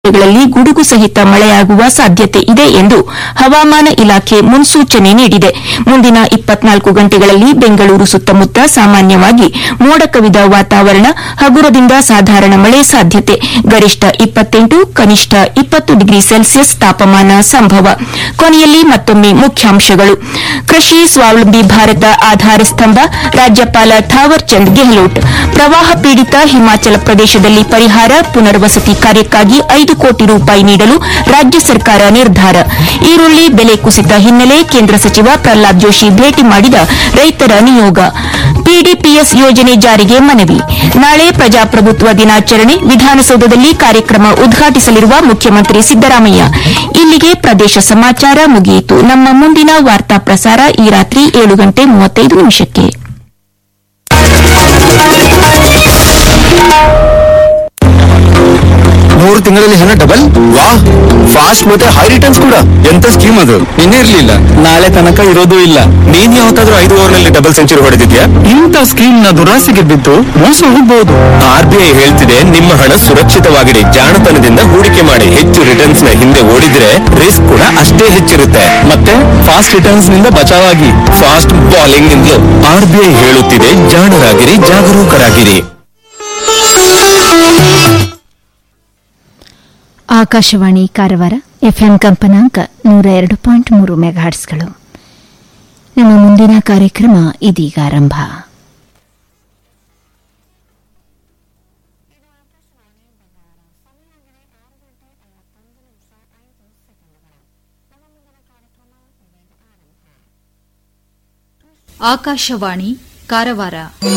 ಗಳಲ್ಲಿ ಗುಡುಗು ಸಹಿತ ಮಳೆಯಾಗುವ ಸಾಧ್ಯತೆ ಇದೆ ಎಂದು ಹವಾಮಾನ ಇಲಾಖೆ ಮುನ್ಸೂಚನೆ ನೀಡಿದೆ ಮುಂದಿನ ಇಪ್ಪತ್ನಾಲ್ಕು ಗಂಟೆಗಳಲ್ಲಿ ಬೆಂಗಳೂರು ಸುತ್ತಮುತ್ತ ಸಾಮಾನ್ಯವಾಗಿ ಮೋಡ ಕವಿದ ವಾತಾವರಣ ಹಗುರದಿಂದ ಸಾಧಾರಣ ಮಳೆ ಸಾಧ್ಯತೆ ಗರಿಷ್ಠ ಇಪ್ಪತ್ತೆಂಟು ಕನಿಷ್ಠ ಇಪ್ಪತ್ತು ಡಿಗ್ರಿ ಸೆಲ್ಸಿಯಸ್ ತಾಪಮಾನ ಸಂಭವ ಕೊನೆಯಲ್ಲಿ ಮತ್ತೊಮ್ಮೆ ಮುಖ್ಯಾಂಶಗಳು ಕೃಷಿ ಸ್ವಾವಲಂಬಿ ಭಾರತ ಆಧಾರ ಸ್ತಂಭ ರಾಜ್ಯಪಾಲ ಥಾವರ್ ಚಂದ್ ಗೆಹ್ಲೋಟ್ ಪ್ರವಾಹ ಪೀಡಿತ ಹಿಮಾಚಲ ಪ್ರದೇಶದಲ್ಲಿ ಪರಿಹಾರ ಪುನರ್ವಸತಿ ಕಾರ್ಯಕ್ಕಾಗಿ ಐದು ಕೋಟಿ ರೂಪಾಯಿ ನೀಡಲು ರಾಜ್ಯ ಸರ್ಕಾರ ನಿರ್ಧಾರ ಈರುಳ್ಳಿ ಬೆಲೆ ಕುಸಿತ ಹಿನ್ನೆಲೆ ಕೇಂದ್ರ ಸಚಿವ ಪ್ರಹ್ಲಾದ್ ಜೋಶಿ ಭೇಟಿ ಮಾಡಿದ ರೈತರ ನಿಯೋಗ ಪಿಡಿಪಿಎಸ್ ಯೋಜನೆ ಜಾರಿಗೆ ಮನವಿ ನಾಳೆ ಪ್ರಜಾಪ್ರಭುತ್ವ ದಿನಾಚರಣೆ ವಿಧಾನಸೌಧದಲ್ಲಿ ಕಾರ್ಯಕ್ರಮ ಉದ್ಘಾಟಿಸಲಿರುವ ಮುಖ್ಯಮಂತ್ರಿ ಸಿದ್ದರಾಮಯ್ಯ ಇಲ್ಲಿಗೆ ಪ್ರದೇಶ ಸಮಾಚಾರ ಮುಗಿಯಿತು ನಮ್ಮ ಮುಂದಿನ ವಾರ್ತಾ ಪ್ರಸಾರ ಈ ರಾತ್ರಿ ಏಳು ಗಂಟೆ ಮೂವತ್ತೈದು ನಿಮಿಷಕ್ಕೆ ಮೂರು ತಿಂಗಳಲ್ಲಿ ಹಣ ಡಬಲ್ ವಾ ಫಾಸ್ಟ್ ಮತ್ತೆ ಹೈ ರಿಟರ್ನ್ಸ್ ಕೂಡ ಎಂತ ಸ್ಕೀಮ್ ಅದು ನಿನ್ನೆ ಇರ್ಲಿಲ್ಲ ನಾಳೆ ತನಕ ಇರೋದು ಇಲ್ಲ ನೀನ್ ಯಾವತ್ತಾದ್ರೂ ಐದು ಓವರ್ ನಲ್ಲಿ ಡಬಲ್ ಸೆಂಚುರಿ ಹೊಡೆದಿದ್ಯಾ ಇಂಥ ಸ್ಕೀಮ್ ನ ದುರಾಸೆಗೆ ಬಿದ್ದು ಮೋಸ ಹೋಗಬಹುದು ಆರ್ ಬಿ ಐ ಹೇಳ್ತಿದೆ ನಿಮ್ಮ ಹಣ ಸುರಕ್ಷಿತವಾಗಿಡಿ ಜಾಣತನದಿಂದ ಹೂಡಿಕೆ ಮಾಡಿ ಹೆಚ್ಚು ರಿಟರ್ನ್ಸ್ ನ ಹಿಂದೆ ಓಡಿದ್ರೆ ರಿಸ್ಕ್ ಕೂಡ ಅಷ್ಟೇ ಹೆಚ್ಚಿರುತ್ತೆ ಮತ್ತೆ ಫಾಸ್ಟ್ ರಿಟರ್ನ್ಸ್ ನಿಂದ ಬಚಾವಾಗಿ ಫಾಸ್ಟ್ ಬಾಲಿಂಗ್ ನಿಂದಲೂ ಆರ್ ಬಿ ಐ ಹೇಳುತ್ತಿದೆ ಜಾಣರಾಗಿರಿ ಜಾಗರೂಕರಾಗಿರಿ ಆಕಾಶವಾಣಿ ಕಾರವಾರ ಎಫ್ಎಂ ಕಂಪನಾಂಕ ನೂರ ಎರಡು ಪಾಯಿಂಟ್ ಮೂರು ಮೆಗಾಹರ್ಟ್ಸ್ಗಳು ನಮ್ಮ ಮುಂದಿನ ಕಾರ್ಯಕ್ರಮ ಇದೀಗ ಆರಂಭ ಆಕಾಶವಾಣಿ ಕಾರವಾರ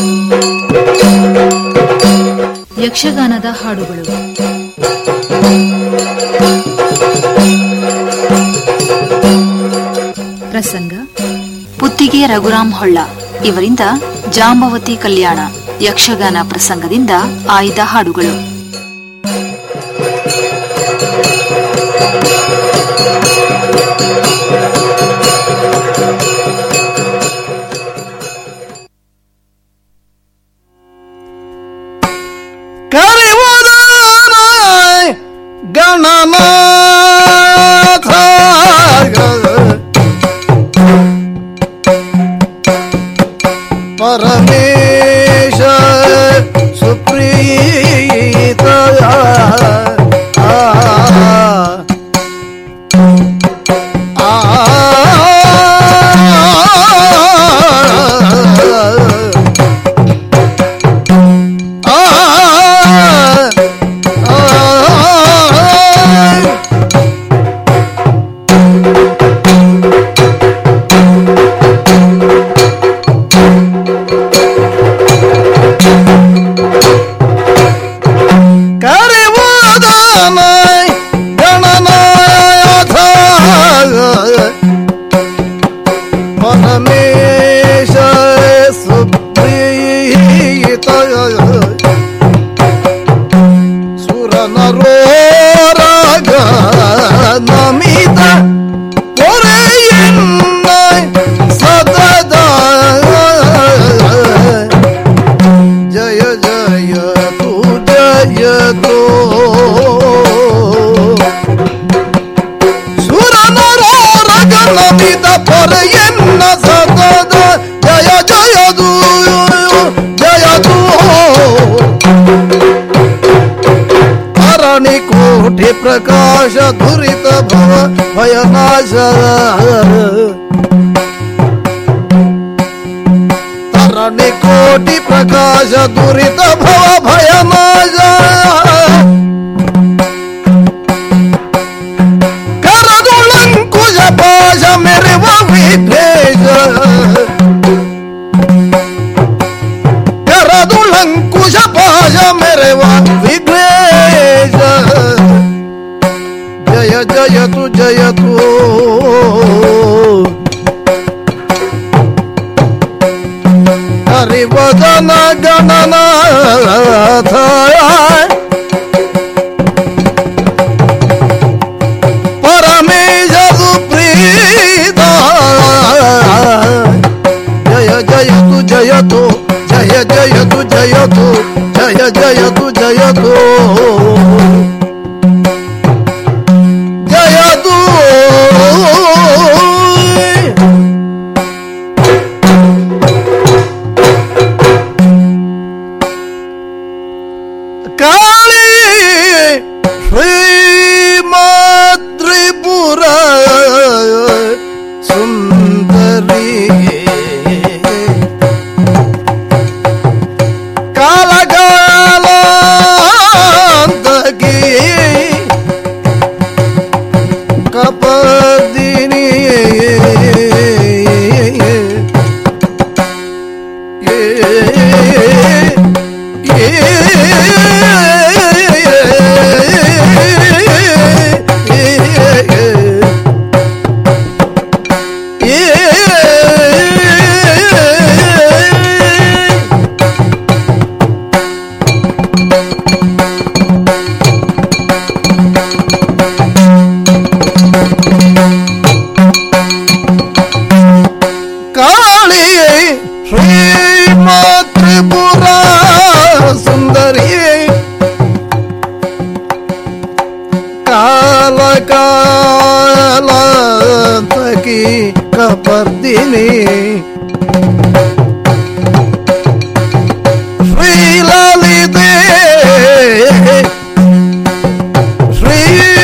ಯಕ್ಷಗಾನದ ಹಾಡುಗಳು ಪ್ರಸಂಗ ಪುತ್ತಿಗೆ ರಘುರಾಮ್ ಹೊಳ್ಳ ಇವರಿಂದ ಜಾಂಬವತಿ ಕಲ್ಯಾಣ ಯಕ್ಷಗಾನ ಪ್ರಸಂಗದಿಂದ ಆಯ್ದ ಹಾಡುಗಳು ಕರಿವುದಾನ ಗಣನಾಥ ಪರಮೇಶ ಸುಪ್ರೀತ ಕರಿವಾದನ ಗಣನಾಥ ಪರಮೇಶ ಸುಪ್ರೀತ ಸುರನರೋರಗ ನಮಿತ ಪೊರೆಯನ್ನ ಸದದ ಜಯ ಜಯ ತು ಜಯ ತೋ ಸುರನರೋರಗನಮಿತ ಪೊರೆಯನ್ನ ಸದದ ಜಯ ಜಯದು ಜಯದು ಅರಣಿ ಕೋಟಿ ಪ್ರಕಾಶ ದುರಿತ ಭವ ಭಯನಾಶ ತರಣಿ ಕೋಟಿ ಪ್ರಕಾಶ ದುರಿತ ಭವ ಭಯನಾಶ ಕರದುಳಂಕುಶ ಪಾಶ ಮೆರೆವ ವಿಘ್ನೇಶ ಕರದುಳಂಕುಶ ಪಾಶ ಮೆರೆವ ವಿಘ್ನೇಶ ಜಯ ಜಯತು ಜಯತು ಹರಿವದನ ಗಣನಾಥ ಪರಮೇಶ ಸುಪ್ರೀತ ಜಯ ಜಯತು ಜಯತು ಜಯ ಜಯತು ಜಯತು ಜಯ ಜಯತು ಜಯತು ಮಂಗಲ ಕಾಲ ತಕಿ ಕಪರ್ದಿನಿ ಶ್ರೀಲಲಿತೆ ಶ್ರೀ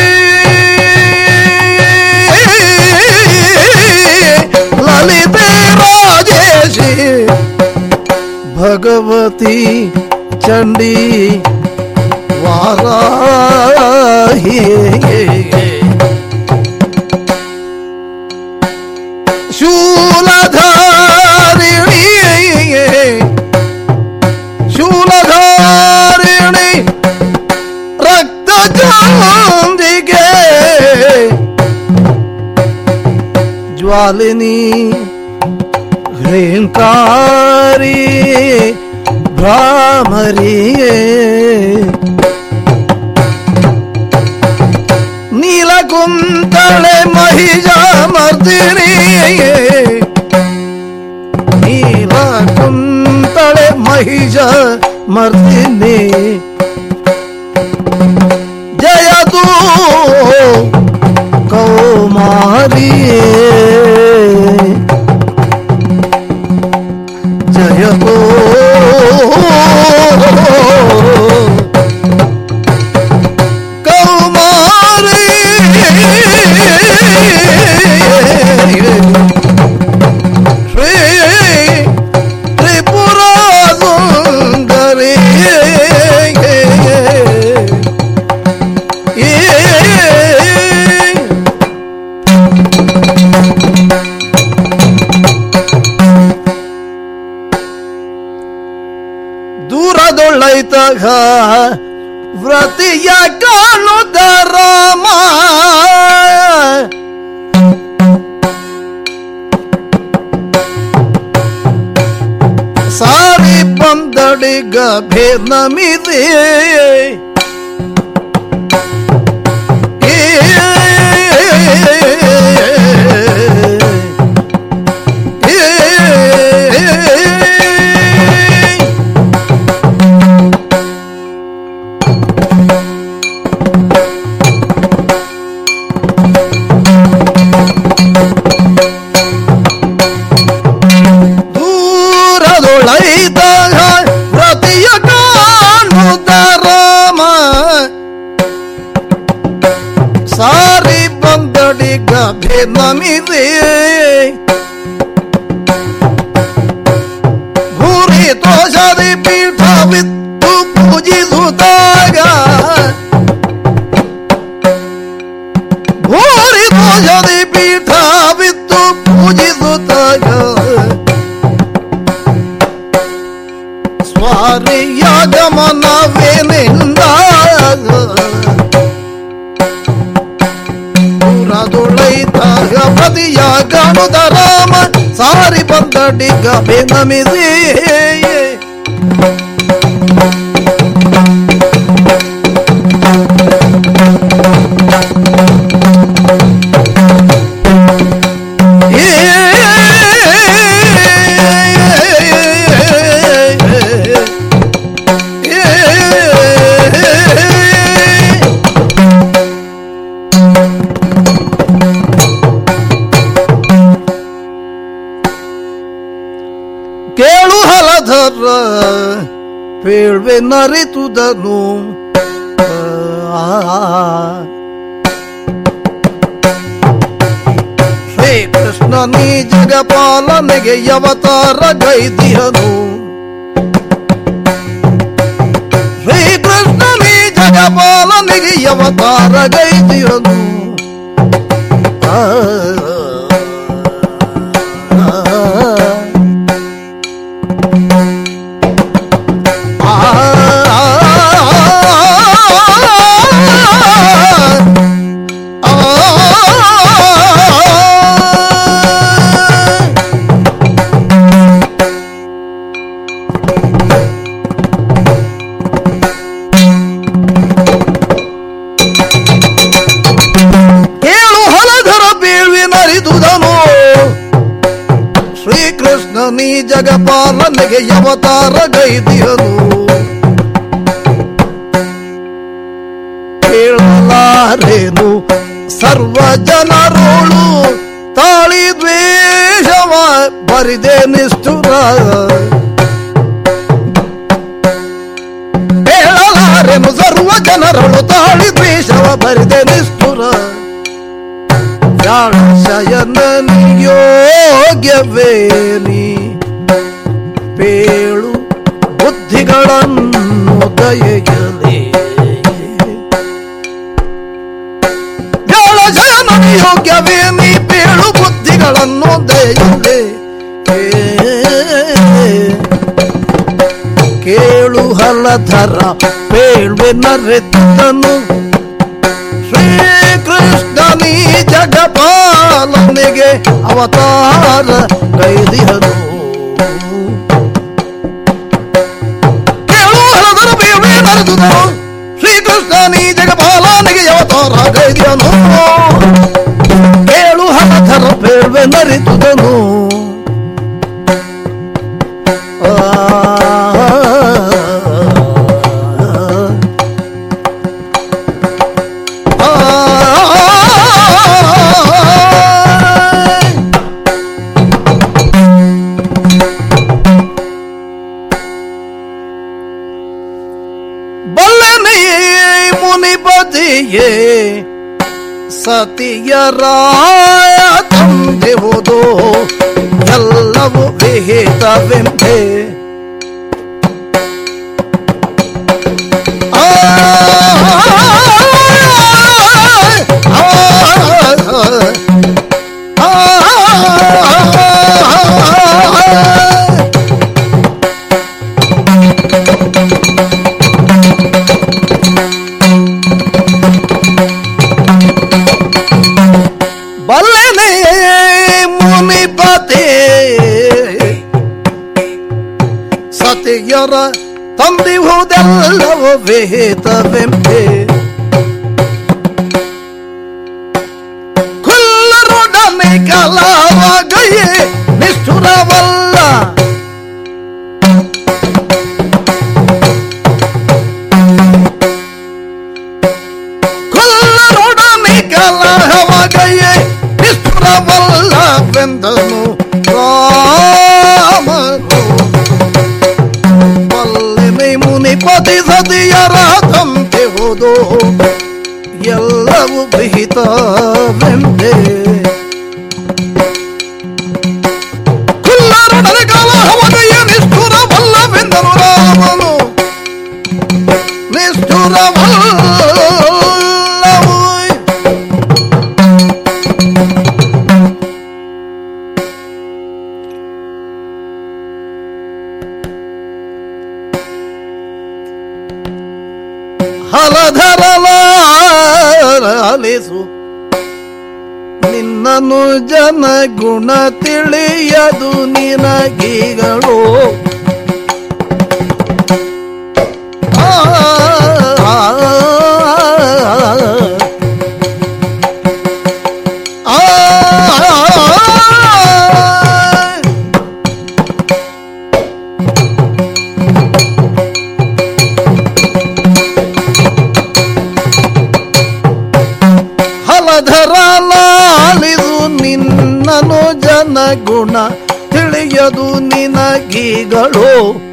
ಲಲಿತೆ ರಾಜೇಶಿ ಭಗವತಿ ಚಂಡಿ ವಾರಾಹಿ ಶೂಲಧಾರಿಣಿ ಶೂಲಧಾರಿಣಿ ರಕ್ತ ಚಾಂದಿಗೆ ಜ್ವಾಲಿನಿ ಹ್ರೇಂಕಾರಿ ಭ್ರಾಮರಿಯೇ ನೀಲಕುಂತಳೆ ಮಹಿಷ ಮರ್ದಿನಿ ನೀಲಕುಂತಳೆ ಮಹಿಷ ಮರ್ದಿನಿ ಜಯದು ಕೌಮಾರಿಯೇ ಜಯತೋ ಕೌಮಾರಿ ಶ್ರೀ ತ್ರಿಪುರ ಸುಂದರಿ ದೂರದೊಳ್ಳೈತಗ ವ್ರತಿಯ ಕಾಣುದ ರಾಮ ಸಾರಿ ಬಂದಡಿಗ ಭೇನಮಿದೆ ದೂರದೊಳೈದಾಗ ವ್ರತಿಯ ಕಾಣುದ ರಾಮ ಸಾರಿ ಬಂದಡಿಗ ಭೇನಮಿದೆ ಭೂರಿ ತೋಷದಿ ಪೀಠವಿತ್ತು ಪೂಜಿಸುತ್ತಾಗ ಭೂರಿ ದೋಷದಿ ಪೀಠವಿತ್ತು ಪೂಜಿಸುತ್ತಾಗ ಸ್ವಾರಿಯಾಗಮನವೇನೆಂದ ದೂರದೊಳೈತಾಗ ಪದಿಯಾಗನುದ ರಾಮ ಸಾರಿ ಬಂದಡಿಗ ಬೆನಮಿದೆ ಕೇಳು ಹಲಧರ ಪೇಳ್ವೆ ನರಿತುದನು ಶ್ರೀಕೃಷ್ಣ ನೀ ಜಗಪಾಲನೆಗೆ ಅವತಾರ ಗೈದಿಯನು ಶ್ರೀಕೃಷ್ಣ ನೀ ಜಗಪಾಲನೆಗೆ ಅವತಾರ ಗೈದಿಯನು ಆ ಕೇಳು ಹಲಧರ ಬೀಳ್ವಿನರಿದುದನು ಶ್ರೀಕೃಷ್ಣ ನೀ ಜಗಪಾಲನೆಗೆ ಅವತಾರ ಗೈದಿಯನು ಕೇಳಲಾಗದೆಂದ ಬೇಳ್ವೆನರೆದು ಸರ್ವ ಜನರೋಳು ತಾಳಿ ದ್ವೇಷವ ಬರಿದೆ ನಿಷ್ಠುರ ಹೇಳಲಾರೆನು ಸರ್ವ ಜನರಳು ತಾಳಿ ದ್ವೇಷವ ಬರಿದೆ ನಿಷ್ಠುರ ಶಯನನಿಯೋಗ್ಯವೇನಿ ಪೇಳು ಬುದ್ಧಿಗಳನ್ನು ದಯೆಯಲಿ ಯೋಗ್ಯವೇನಿ ಪೇಳು ಬುದ್ಧಿಗಳನ್ನು ದಯೆಯಲಿ ಕೇಳು ಹಲಧರ ಪೇಳ್ವೆನರೆತ್ತನು ಶ್ರೀಕೃಷ್ಣನೀ ಜಗಪಾಲನೆಗೆ ಅವತಾರ ಕೈದಿಹನು ಕೇಳು ಹಲದರ ಬೇವೆ ನಡೆದುದು ಶ್ರೀಕೃಷ್ಣನೀ ಜಗಪಾಲನೆಗೆ ಅವತಾರ ಕೈದಿಯನು ಕೇಳು ಹಲಧರ ಬೇವೆ ನರಿದುದನು ಬಲ್ಲನೆ ಮುನಿಪತಿಯೇ ಸತಿಯರಾಯ ತಂದೆಹುದು ಎಲ್ಲವೂ ವಿಹಿತವೆಂಬೆ ಆ, ಆ, ಆ, ಬಲ್ಲನೆ ಮುನಿಪತೆ ಸತಿಯರ ತಂದಿಹುದೆಲ್ಲವೂ ವಿಹಿತವೆಂಬೆ ಕುಲ್ಲರೊಡನೆ ಕಲಾವಾಗಯೇ ನಿಷ್ಠುರವಲ್ಲ ಕುಲ್ಲರೊಡನೆ ಕಲಹವಾಗಯೇ ನಿಷ್ಠುರವಲ್ಲವೆಂದನು ರಾಮನು ಬಲ್ಲೆನೆ ಮುನಿಪತಿ ಸತಿಯರ ತಂತೆಹುದು ಎಲ್ಲವೂ ವಿಹಿತವೆಂದೆ ಕುಲ್ಲರೊಡನೆ ಕಲಹವಾಗಯೇ ನಿಷ್ಠುರವಲ್ಲವೆಂದನು ರಾಮನು ನಿಷ್ಠುರವಲ್ಲವು ಹಲಧರಲಾಲಿಸು ನಿನ್ನನು ಜನ ಗುಣ ತಿಳಿಯದು ನಿನಗೀಗಳು ಆ, ಆ, ಆ, ಆ, ಹಲಧರ ಲಾಲಿದು ನಿನ್ನನು ಜನ ಗುಣ ತಿಳಿಯದು ನಿನಗೀಗಳು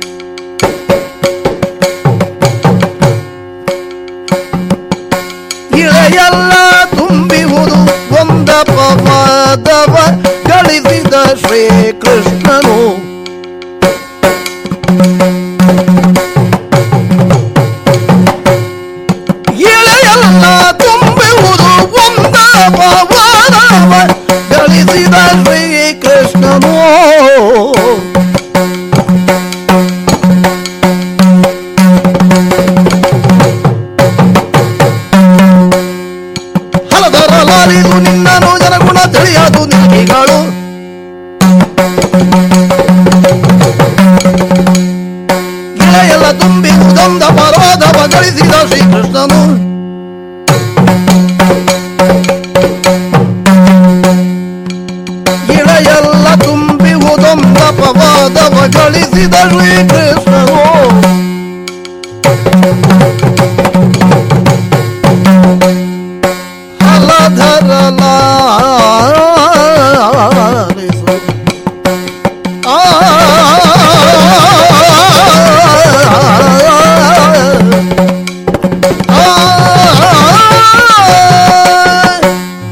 ಇಳೆಯಲ್ಲ ತುಂಬಿಹುದು ಒಂದ ಪವಾದವ ಗಳಿಸಿದ ಶ್ರೀಕೃಷ್ಣನು ಇಳೆಯಲ್ಲ ತುಂಬಿಹುದು ಒಂದ ಪವಾದವ ಗಳಿಸಿದ ಶ್ರೀಕೃಷ್ಣನು ಹಲದರ ಲಾಲಿದು ನಿನ್ನನು ಜನಗುಣ ತಿಳಿಯದು ನಿನಗಿಗಳು ಗಿಳೆಯೆಲ್ಲ ತುಂಬಿ ಉದಂದ ಪರ್ವತವ ಗಳಿಸಿದ ಶ್ರೀಕೃಷ್ಣನು ಗಿಳೆಯೆಲ್ಲ ತುಂಬಿ ಉದಂದ ಪವಾದವ ಗಳಿಸಿದ ಶ್ರೀಕೃಷ್ಣನು ಧರಲಾಲಿಸು ಆ ಆ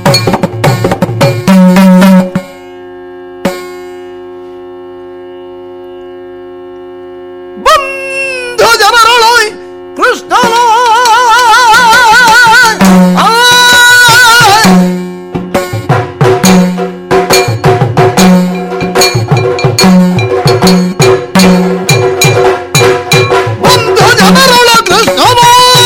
ಬಂಧು ಜನರೊಳೈ ಕೃಷ್ಣನ ಬಂಧು ಜನರೊಳ ಕೃಷ್ಣನ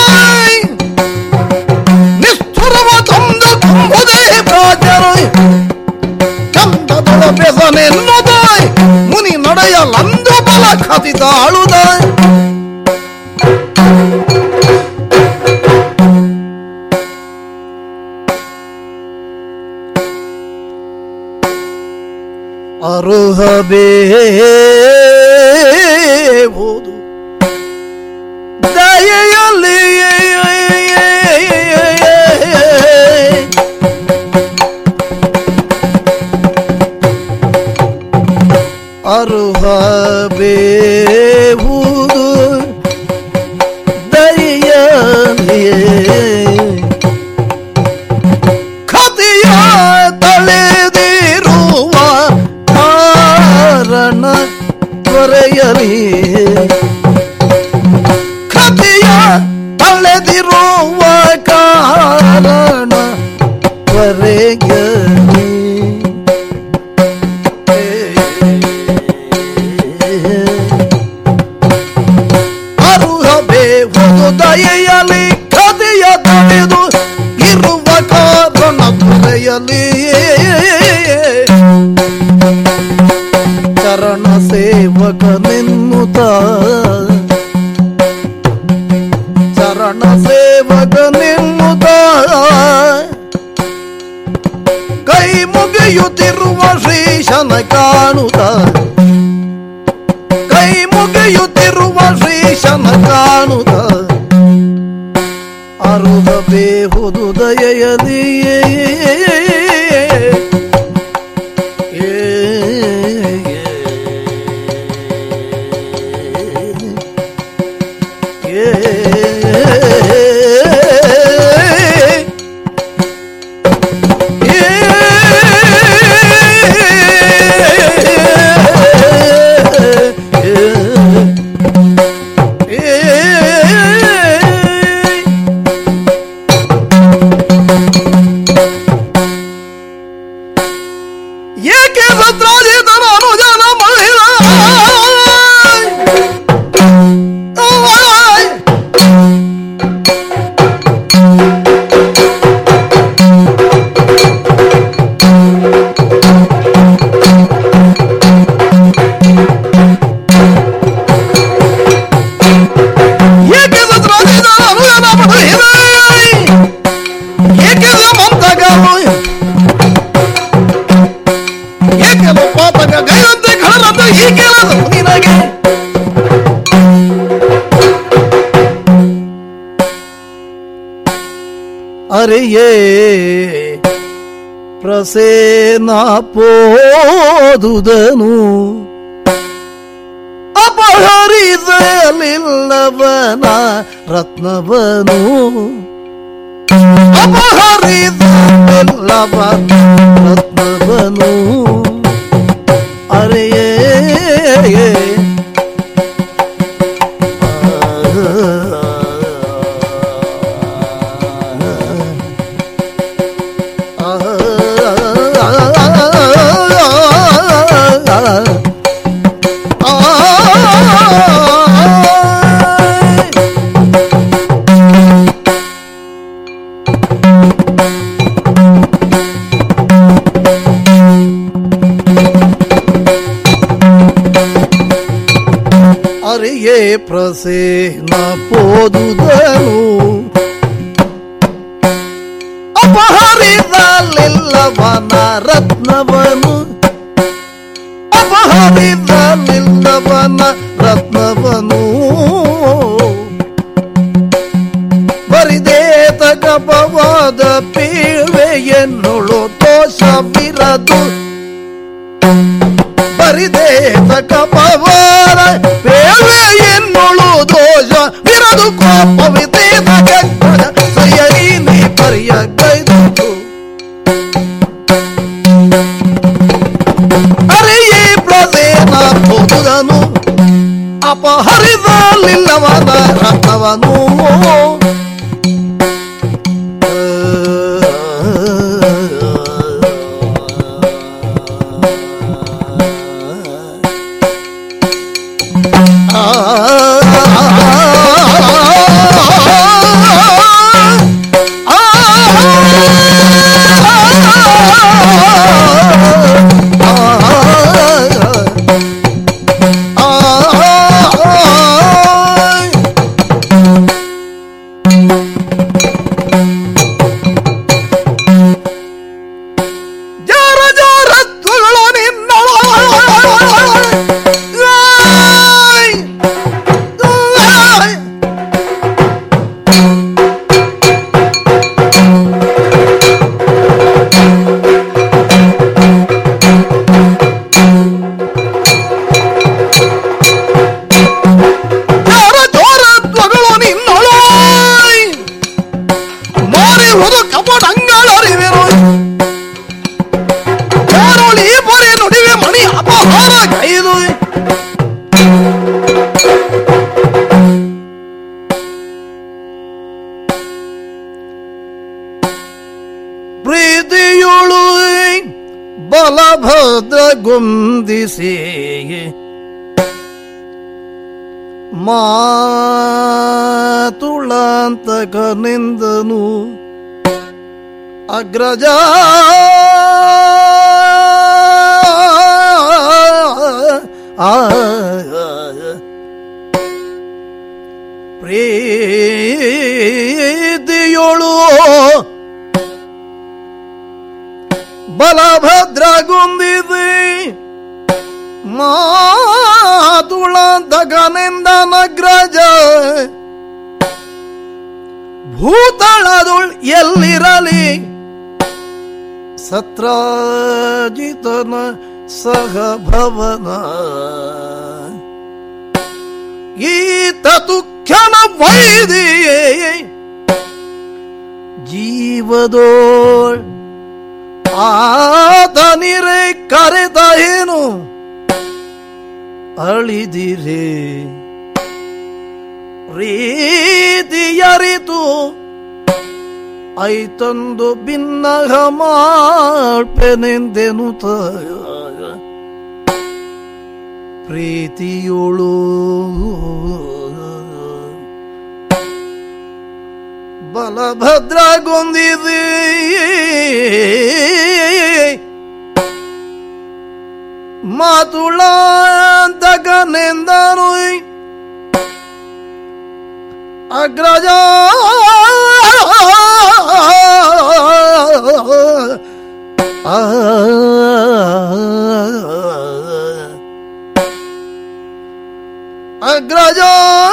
ನಿಷ್ಠುರವ ತಂದು ತುಂಬುದೇ ಪ್ರಾಜರು ಕಂದದೊಳ ಬೆಸನೆನ್ನುದಾಯ್ ಮುನಿ ನಡೆಯಲಂದು ಬಲ ಖತಿತಾಳುದಾಯ್ ಅರುಹಬೇವುದು ದಯೆಯಲ್ಲಿ ಅರುಹಬೇವುದು ದಯೆಯಲ್ಲಿ ಖತಿಯ ತಳೆದಿರುವ ಕಾರಣ ತೊರೆಯಲಿ ಖತಿಯ ತಳೆದಿರುವ ಕಾರಣ ತೊರೆಯಲಿ ಅರುಹಬೇವುದು ದಯೆಯಲಿ ಕದೆಯ ತಡೆದು ಇರುವ ಕಾರಣ ತೊರೆಯಲಿ ಚರಣ ಸೇವಕನೆನ್ನುತ್ತ ಚರಣ ಸೇವಕನೆನ್ನುತ್ತ ಕೈ ಮುಗಿಯುತ್ತಿರುವ ಶ್ರೀಶನ ಕಾಣುತ್ತ ಕೈ ಮುಗಿಯುತ್ತಿರುವ ಶ್ರೀಶನ ಕಾಣುತ್ತ ಅರುಹಬೇಹುದು ದಯೆಯಲಿಯೇ ಏಕೆ ಸತ್ರಾಜಿತನ ಅನುಜನ ಮಹಿಳಾ ಏಕೆ ಸತ್ರಾಜಿತನ ಅನುಜನ ಮಹಿಳಾ ಏಕೆ ಮಂತಗಲು ಏಕೆಂದು ಪಾತಕ ಗೈದಂತೆ ಖಳರಂತೆ ಹೀಗೆಲ್ಲದು ನಿನಗೆ ಅರೆಯೇ ಪ್ರಸೇನ ಪೋದುದನು ಅಪಹರಿಸಲಿಲ್ಲವನ ರತ್ನವನು ಅಪಹರಿಸಲಿಲ್ಲವನ ರತ್ನವನು ಅರೆಯೇ ಅರಿಯೇ ಪ್ರಸೇನ ಪೋದುದನು ಅಪಹರಿಸಲಿಲ್ಲವನ ರತ್ನವನು ಅಪಹರಿಸಲಿಲ್ಲವನ ರತ್ನವನು ಬರಿದೇ ತಗಪವಾದ ಪೀಳ್ವೆಯ ಎನ್ನುಳು ದೋಷವಿರದು ಬರಿದೇತ ಕಪವಾರ ಬೇಳೆ ಎನ್ನುಳು ದೋಷ ವಿರದು ಕೋಪವಿದೇತ ಕೆಟ್ಟದ ಸಯರಿ ನೀ ಪರಿಯ ಗೈದು ಅರೆಯೇ ಪ್ರದೇನ ಹೋದುದನು ಅಪಹರಿಸಲಿಲ್ಲವನ ರಥವನು ಜರ ಜರ ತುಗಳು ನಿನ್ನಳು ಆಯ್. ಆಯ್. ಜರ ಜೋರ ತ್ವಗಳು ನಿನ್ನಳು ಮಾರಿರುವುದು ಕಪಟಂಗಳರಿವೆರು ಯಾರೋಳಿ ಬರೆ ನುಡಿವೆ ಮಣಿ ಅಪಹಾರ ಗೈದು ಪ್ರೀತಿಯುಳು ಬಲಭದ್ರ ಗುಂದಿಸಿ ಮಾತುಳಾಂತಕನಿಂದನು ಅಗ್ರಜ ಪ್ರೀತಿಯೊಳು ಬಲಭದ್ರಗುಂದಿದೆ ಮಾತುಳಂತಕನಿಂದ ನಗ್ರಜ ಭೂತಳದುಳ್ ಎಲ್ಲಿರಲಿ ಸತ್ರಾಜಿತನ ಸಹ ಭವನ ಈತ ತುಖ್ಯನ ವೈದಿಯೇ ಜೀವದೋಳ್ ಆತನಿರೆ ಕರೆದ ಏನು ಅಳಿದಿರೆ ರೀತಿಯರಿತು ಐತಂದು ಭಿನ್ನಹ ಮಾಡ್ಪೆನೆಂದೆನು ಪ್ರೀತಿಯೋಳು ಬಲಭದ್ರಗೊಂದಿದೆ ಮಾತುಳಾಂತಕನೆಂದನು ಅಗ್ರಜ ಅಗ್ರಜ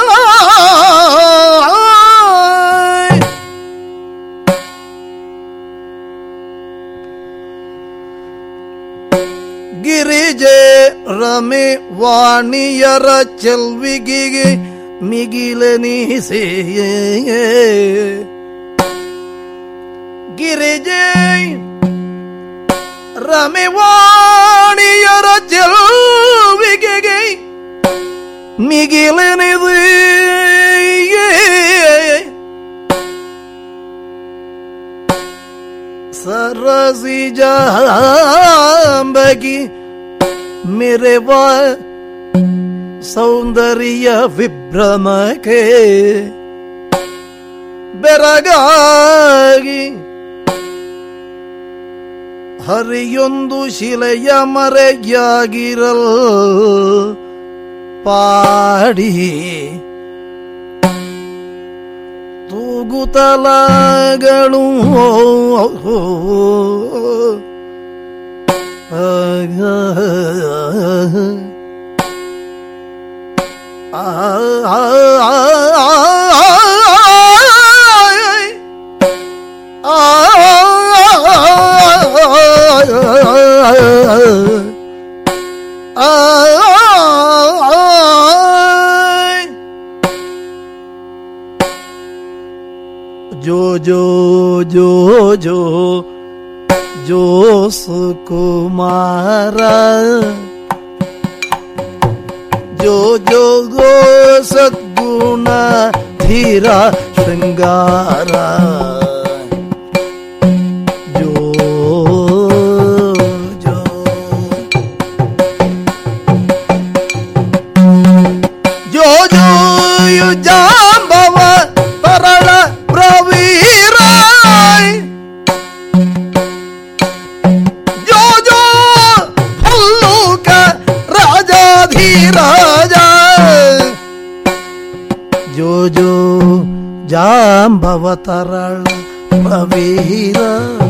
ಗಿರಿಜೆ ರಮೆ ವಾಣಿಯರ ಚೆಲ್ವಿಗಿಗೆ ಮಿಗಿಲನಿಸೆ ಗಿರಿಜೆ ರಮೆ ವಾಣಿಯರ ಚೆಲ್ವಿಗೆಗೆ ಮಿಗಿಲನಿದೆ ಸರಸಿ ಜಾಂಬಗಿ ಮೆರೆವ ಸೌಂದರ್ಯ ವಿಭ್ರಮಕ್ಕೆ ಬೆರಗಾಗಿ ಹರಿಯೊಂದು ಶಿಲೆಯ ಮರೆಯಾಗಿರಲ್ ಪಾಡಿ ತೂಗುತ್ತಲಗಳು ಆ ಜೋ ಜೋ ಜೋ ಸುಕುಮಾರ ಜೋ ಜೋ ಗೋ ಸದ್ಗುಣ ಧೀರ ಶೃಂಗಾರ ಜೋ ಜೋ ಜೋ ಜೋ ಯು ಜಾಂಬವ ತರಳ ಪ್ರವೀರ ಜೋ ಜೋ ಭಲ್ಲೂಕ ರಾಜಾಧೀರಾಜ ಜೋ ಜೋ ಜಾಂಬವ ತರಳ ಪ್ರವೀರ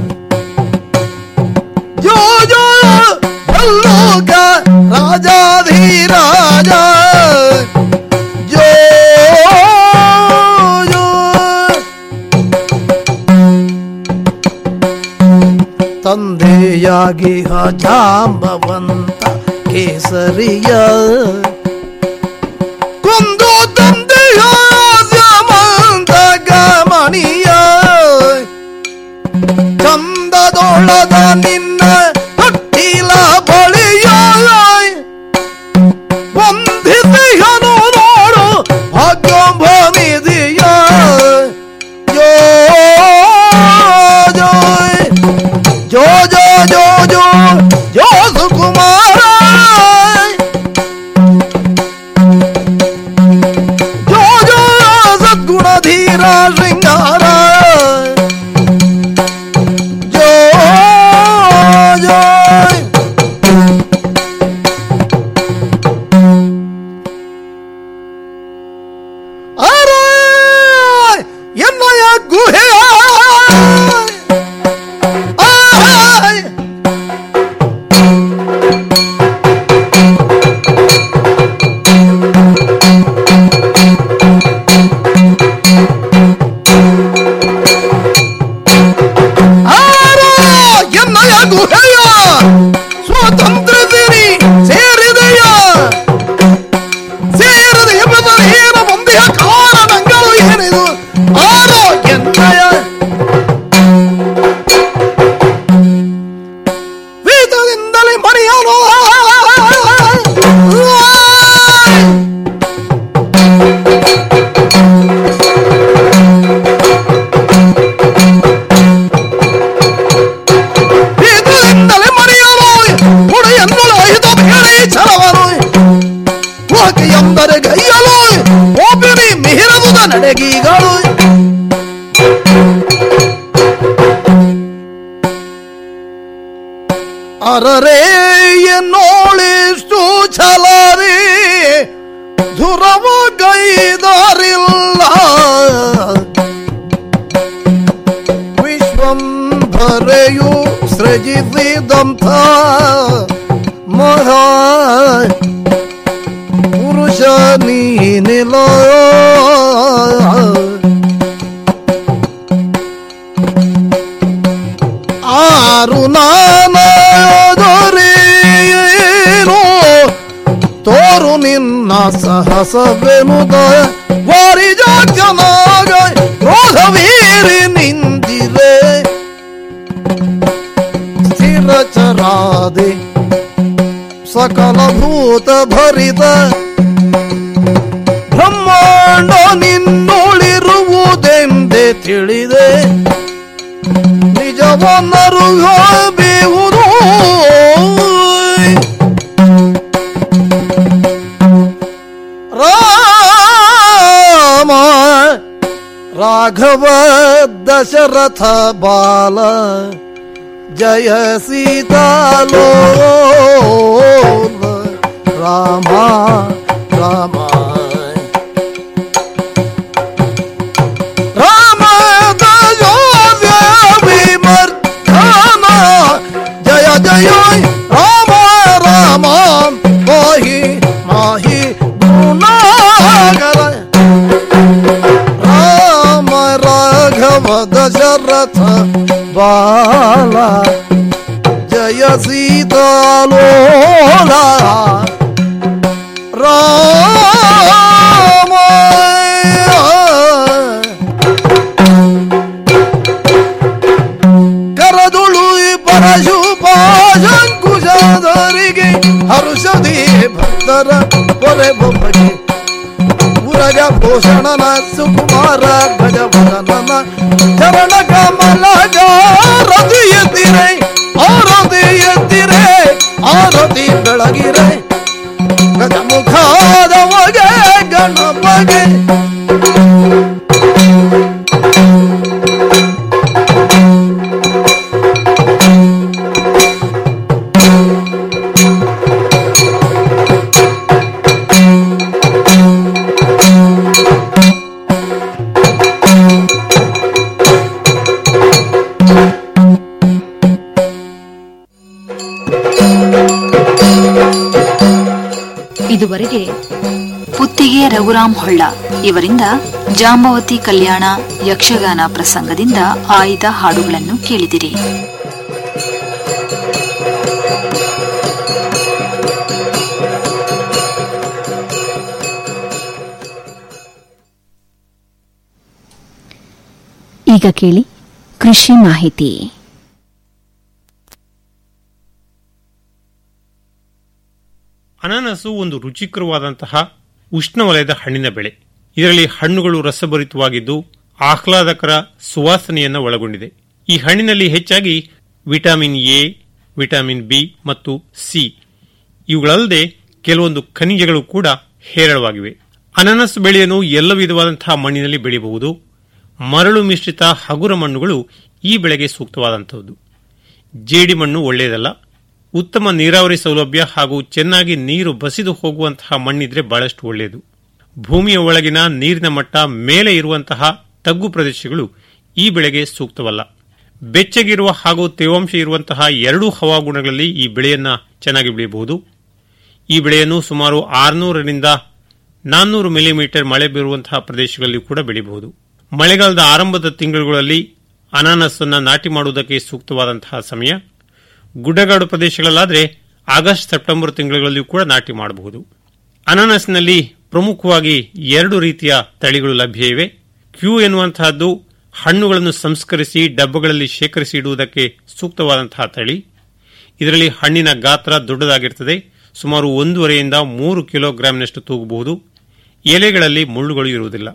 ಜೋ ಜೋ ಭಲ್ಲೂಕ ರಾಜಾಧೀರಾಜ ಜೋ ಜೋ ತಂದೆಯಾಗಿ ಜಾಂಬವಂತ ಕೇಸರಿಯ ಕೊಂದು ತಂದೆಯ ದ್ಯಾಮಂತ ಗಮನಿಯ ಚಂದದೊಳದ ನಿನ್ನ ಹಟ್ಟಿಲ ಬಳಿಯ ವಂದಿದೆಯನು ನೋಡು ಭಾಗ್ಯಂಭನಿದೆಯ ಜೋ ಜೋ ಜೋ ಜೋ ಜೋ ಜೋ ಜೋ ಸುಕುಮಾರ ಜೋ ಜೋ ಸದ್ಗುಣಧೀರ ಶೃಂಗಾರ ಜೋ ಜೋ ಅರೆ ಎನ್ನಯ ಗುಹೆಯ ಆಯ್ ಆರೋ ಎನ್ನಯ ಗುಹೆಯ ಸ್ವಾತಂತ್ರ್ಯದಿರಿ ಸೇರಿದೆಯ ಸೇರದ ಎಂಬುದರ ಏನು ಮುಂದೆಯ ಕಾರಣಗಳು ಏನಿದು ಆರೋ ಎನ್ನಯ ವೇದದಿಂದಲೇ ಮರೆಯಲು ವೇದದಿಂದಲೇ ಮರೆಯಲು ಹುಡೆಯನ್ನಲು ಅಹಿತ ಬೇರೆ ಛಲವನು ಹೋಗಿ ಎಂದರೆ ಗೈಯಲು ಒಬ್ಬಿರಿ ಮಿಹಿರದುದ ನಡೆಗೀಗಳು ಅರರೇ ಎನ್ನೋಳಿಷ್ಟು ಛಲರಿ ಧುರವ ಗೈದಾರಿಲ್ಲ ವಿಶ್ವಂಭರೆಯು ಸೃಜಿಸಿದಂಥ ಮಹಾ ಪುರುಷ ನೀನಿಲ ಆರು ನಾನದರೇನು ತೋರು ನಿನ್ನ ಸಹಸವೆನುದ ವಾರಿಜ ಜನಾಗ ಕ್ರೋಧವೀರಿ ನಿಂದಿರೆ ಸ್ಥಿರ ಚರಾದೆ ಸಕಲ ಭೂತ ಭರಿತ ಬ್ರಹ್ಮಾಂಡ ನಿನ್ನೊಳಿರುವುದೆಂದೇ ತಿಳಿದೆ ನಿಜವನ್ನರು ಬೇವುದು ರಾಮ ರಾಘವ ದಶರಥ ಬಾಲ ಜಯ ಸೀತಾಲೋ ರಾಮ ರಾಮ ರಾಮ ದಯೋವ್ಯ ವಿಮರ್ಧನ ಜಯ ಜಯ ರಾಮ ರಾಮ ಮಾಹಿ ಮಾಹಿ ಗುಣಾಗರ ರಾಮ ರಾಘವ ದಶರಥ ಬಾಲ ಜಯ ಸೀತಾಲೋಲ ರಾಮ ಶುಭಾಶಂಕುಶಾಧರಿಗೆ ಹರುಷದಿ ಭಕ್ತರ ಪೊರೆ ಬೊಬ್ಬಗೆ ಉರಗ ಭೂಷಣನ ಸುಕುಮಾರ ಗಜವದನನ ಚರಣ ಕಮಲ ರತಿ ಎದ್ದಿರೆ ಆರತಿ ಎದ್ದಿರೆ ಆರತಿ ಬೆಳಗಿರೆ ಗಜಮುಖಾದವಗೆ ಗಣಪಗೆ ಇದುವರೆಗೆ ಪುತ್ತಿಗೆ ರಘುರಾಮ್ ಹೊಳ್ಳ ಇವರಿಂದ ಜಾಂಬವತಿ ಕಲ್ಯಾಣ ಯಕ್ಷಗಾನ ಪ್ರಸಂಗದಿಂದ ಆಯ್ದ ಹಾಡುಗಳನ್ನು ಕೇಳಿದಿರಿ ಈಗ ಕೇಳಿ ಕೃಷಿ ಮಾಹಿತಿ ಅನಾನಸು ಒಂದು ರುಚಿಕರವಾದಂತಹ ಉಷ್ಣವಲಯದ ಹಣ್ಣಿನ ಬೆಳೆ ಇದರಲ್ಲಿ ಹಣ್ಣುಗಳು ರಸಭರಿತವಾಗಿದ್ದು ಆಹ್ಲಾದಕರ ಸುವಾಸನೆಯನ್ನು ಒಳಗೊಂಡಿದೆ ಈ ಹಣ್ಣಿನಲ್ಲಿ ಹೆಚ್ಚಾಗಿ ವಿಟಮಿನ್ ಎ ವಿಟಮಿನ್ ಬಿ ಮತ್ತು ಸಿ ಇವುಗಳಲ್ಲದೆ ಕೆಲವೊಂದು ಖನಿಜಗಳು ಕೂಡ ಹೇರಳವಾಗಿವೆ ಅನಾನಸ್ ಬೆಳೆಯನ್ನು ಎಲ್ಲ ವಿಧವಾದಂತಹ ಮಣ್ಣಿನಲ್ಲಿ ಬೆಳೆಯಬಹುದು ಮರಳು ಮಿಶ್ರಿತ ಹಗುರ ಮಣ್ಣುಗಳು ಈ ಬೆಳೆಗೆ ಸೂಕ್ತವಾದಂಥದ್ದು ಜೇಡಿ ಮಣ್ಣು ಒಳ್ಳೆಯದಲ್ಲ ಉತ್ತಮ ನೀರಾವರಿ ಸೌಲಭ್ಯ ಹಾಗೂ ಚೆನ್ನಾಗಿ ನೀರು ಬಸಿದು ಹೋಗುವಂತಹ ಮಣ್ಣಿದ್ರೆ ಬಹಳಷ್ಟು ಒಳ್ಳೆಯದು ಭೂಮಿಯ ಒಳಗಿನ ನೀರಿನ ಮಟ್ಟ ಮೇಲೆ ಇರುವಂತಹ ತಗ್ಗು ಪ್ರದೇಶಗಳು ಈ ಬೆಳೆಗೆ ಸೂಕ್ತವಲ್ಲ ಬೆಚ್ಚಗಿರುವ ಹಾಗೂ ತೇವಾಂಶ ಇರುವಂತಹ ಎರಡೂ ಹವಾಗುಣಗಳಲ್ಲಿ ಈ ಬೆಳೆಯನ್ನ ಚೆನ್ನಾಗಿ ಬೆಳೆಯಬಹುದು ಈ ಬೆಳೆಯನ್ನು ಸುಮಾರು ಆರುನೂರರಿಂದ ನಾನ್ನೂರು ಮಿಲಿಮೀಟರ್ ಮಳೆ ಬೀರುವಂತಹ ಪ್ರದೇಶಗಳಲ್ಲಿ ಕೂಡ ಬೆಳೆಯಬಹುದು ಮಳೆಗಾಲದ ಆರಂಭದ ತಿಂಗಳುಗಳಲ್ಲಿ ಅನಾನಸ್ ಅನ್ನ ನಾಟಿ ಮಾಡುವುದಕ್ಕೆ ಸೂಕ್ತವಾದಂತಹ ಸಮಯ ಗುಡ್ಡಗಾಡು ಪ್ರದೇಶಗಳಲ್ಲಾದರೆ ಆಗಸ್ಟ್ ಸೆಪ್ಟೆಂಬರ್ ತಿಂಗಳುಗಳಲ್ಲಿಯೂ ಕೂಡ ನಾಟಿ ಮಾಡಬಹುದು ಅನಾನಸ್ನಲ್ಲಿ ಪ್ರಮುಖವಾಗಿ ಎರಡು ರೀತಿಯ ತಳಿಗಳು ಲಭ್ಯ ಇವೆ ಕ್ಯೂ ಎನ್ನುವಂತಹದ್ದು ಹಣ್ಣುಗಳನ್ನು ಸಂಸ್ಕರಿಸಿ ಡಬ್ಬಗಳಲ್ಲಿ ಶೇಖರಿಸಿ ಇಡುವುದಕ್ಕೆ ಸೂಕ್ತವಾದಂತಹ ತಳಿ ಇದರಲ್ಲಿ ಹಣ್ಣಿನ ಗಾತ್ರ ದೊಡ್ಡದಾಗಿರುತ್ತದೆ ಸುಮಾರು ಒಂದೂವರೆಯಿಂದ ಮೂರು ಕಿಲೋಗ್ರಾಂನಷ್ಟು ತೂಗಬಹುದು ಎಲೆಗಳಲ್ಲಿ ಮುಳ್ಳುಗಳು ಇರುವುದಿಲ್ಲ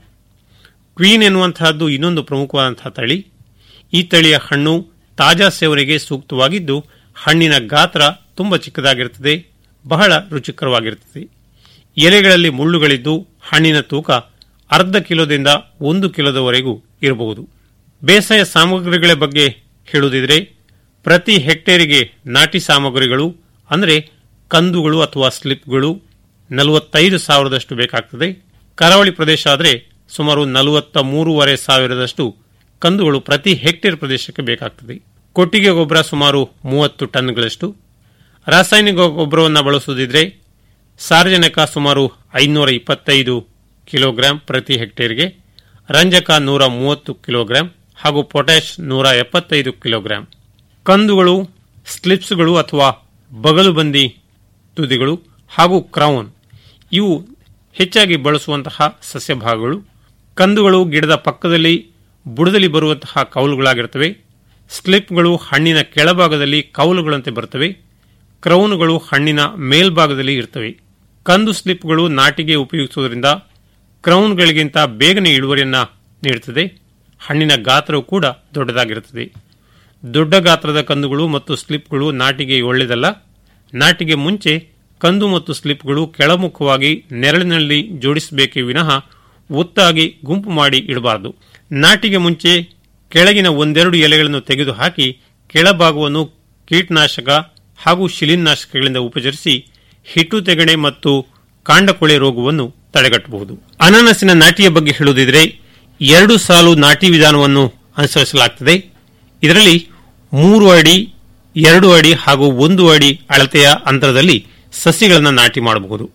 ಕ್ವೀನ್ ಎನ್ನುವಂತಹದ್ದು ಇನ್ನೊಂದು ಪ್ರಮುಖವಾದಂತಹ ತಳಿ ಈ ತಳಿಯ ಹಣ್ಣು ತಾಜಾ ಸೇವನೆಗೆ ಸೂಕ್ತವಾಗಿದ್ದು ಹಣ್ಣಿನ ಗಾತ್ರ ತುಂಬಾ ಚಿಕ್ಕದಾಗಿರುತ್ತದೆ ಬಹಳ ರುಚಿಕರವಾಗಿರುತ್ತದೆ ಎಲೆಗಳಲ್ಲಿ ಮುಳ್ಳುಗಳಿದ್ದು ಹಣ್ಣಿನ ತೂಕ ಅರ್ಧ ಕಿಲೋದಿಂದ ಒಂದು ಕಿಲೋದವರೆಗೂ ಇರಬಹುದು ಬೇಸಾಯ ಸಾಮಗ್ರಿಗಳ ಬಗ್ಗೆ ಹೇಳುವುದಿದ್ರೆ ಪ್ರತಿ ಹೆಕ್ಟೇರಿಗೆ ನಾಟಿ ಸಾಮಗ್ರಿಗಳು ಅಂದರೆ ಕಂದುಗಳು ಅಥವಾ ಸ್ಲಿಪ್ಗಳು ನಲವತ್ತೈದು ಸಾವಿರದಷ್ಟು ಬೇಕಾಗ್ತದೆ ಕರಾವಳಿ ಪ್ರದೇಶ ಆದರೆ ಸುಮಾರು ನಲವತ್ತ ಮೂರುವರೆ ಸಾವಿರದಷ್ಟು ಕಂದುಗಳು ಪ್ರತಿ ಹೆಕ್ಟೇರ್ ಪ್ರದೇಶಕ್ಕೆ ಬೇಕಾಗ್ತದೆ ಕೊಟ್ಟಿಗೆ ಗೊಬ್ಬರ ಸುಮಾರು ಮೂವತ್ತು ಟನ್ಗಳಷ್ಟು ರಾಸಾಯನಿಕ ಗೊಬ್ಬರವನ್ನು ಬಳಸುವುದಿದ್ರೆ ಸಾರ್ವಜನಿಕ ಸುಮಾರು ಐನೂರ ಇಪ್ಪತ್ತೈದು ಕಿಲೋಗ್ರಾಂ ಪ್ರತಿ ಹೆಕ್ಟೇರ್ಗೆ ರಂಜಕ ನೂರ ಮೂವತ್ತು ಕಿಲೋಗ್ರಾಂ ಹಾಗೂ ಪೊಟ್ಯಾಶ್ ನೂರ ಎಪ್ಪತ್ತೈದು ಕಿಲೋಗ್ರಾಂ ಕಂದುಗಳು ಸ್ಲಿಪ್ಸ್ಗಳು ಅಥವಾ ಬಗಲುಬಂದಿ ತುದಿಗಳು ಹಾಗೂ ಕ್ರೌನ್ ಇವು ಹೆಚ್ಚಾಗಿ ಬಳಸುವಂತಹ ಸಸ್ಯ ಭಾಗಗಳು ಕಂದುಗಳು ಗಿಡದ ಪಕ್ಕದಲ್ಲಿ ಬುಡದಲ್ಲಿ ಬರುವಂತಹ ಕೌಲುಗಳಾಗಿರುತ್ತವೆ ಸ್ಲಿಪ್ಗಳು ಹಣ್ಣಿನ ಕೆಳಭಾಗದಲ್ಲಿ ಕೌಲುಗಳಂತೆ ಬರುತ್ತವೆ ಕ್ರೌನುಗಳು ಹಣ್ಣಿನ ಮೇಲ್ಭಾಗದಲ್ಲಿ ಇರ್ತವೆ ಕಂದು ಸ್ಲಿಪ್ಗಳು ನಾಟಿಗೆ ಉಪಯೋಗಿಸುವುದರಿಂದ ಕ್ರೌನ್ಗಳಿಗಿಂತ ಬೇಗನೆ ಇಳುವರಿಯನ್ನ ನೀಡುತ್ತದೆ ಹಣ್ಣಿನ ಗಾತ್ರವು ಕೂಡ ದೊಡ್ಡದಾಗಿರುತ್ತದೆ ದೊಡ್ಡ ಗಾತ್ರದ ಕಂದುಗಳು ಮತ್ತು ಸ್ಲಿಪ್ಗಳು ನಾಟಿಗೆ ಒಳ್ಳೆಯದಲ್ಲ ನಾಟಿಗೆ ಮುಂಚೆ ಕಂದು ಮತ್ತು ಸ್ಲಿಪ್ಗಳು ಕೆಳಮುಖವಾಗಿ ನೆರಳಿನಲ್ಲಿ ಜೋಡಿಸಬೇಕೇ ವಿನಃ ಒತ್ತಾಗಿ ಗುಂಪು ಮಾಡಿ ಇಡಬಾರದು ನಾಟಿಗೆ ಮುಂಚೆ ಕೆಳಗಿನ ಒಂದೆರಡು ಎಲೆಗಳನ್ನು ತೆಗೆದುಹಾಕಿ ಕೆಳಭಾಗವನ್ನು ಕೀಟನಾಶಕ ಹಾಗೂ ಶಿಲೀನಾಶಕಗಳಿಂದ ಉಪಚರಿಸಿ ಹಿಟ್ಟು ತೆಗಣೆ ಮತ್ತು ಕಾಂಡಕೊಳೆ ರೋಗವನ್ನು ತಡೆಗಟ್ಟಬಹುದು ಅನಾನಸಿನ ನಾಟಿಯ ಬಗ್ಗೆ ಹೇಳುವುದಿದ್ರೆ ಎರಡು ಸಾಲು ನಾಟಿ ವಿಧಾನವನ್ನು ಅನುಸರಿಸಲಾಗುತ್ತದೆ ಇದರಲ್ಲಿ ಮೂರು ಅಡಿ ಎರಡು ಅಡಿ ಹಾಗೂ ಒಂದು ಅಡಿ ಅಳತೆಯ ಅಂತರದಲ್ಲಿ ಸಸಿಗಳನ್ನು ನಾಟಿ ಮಾಡಬಹುದು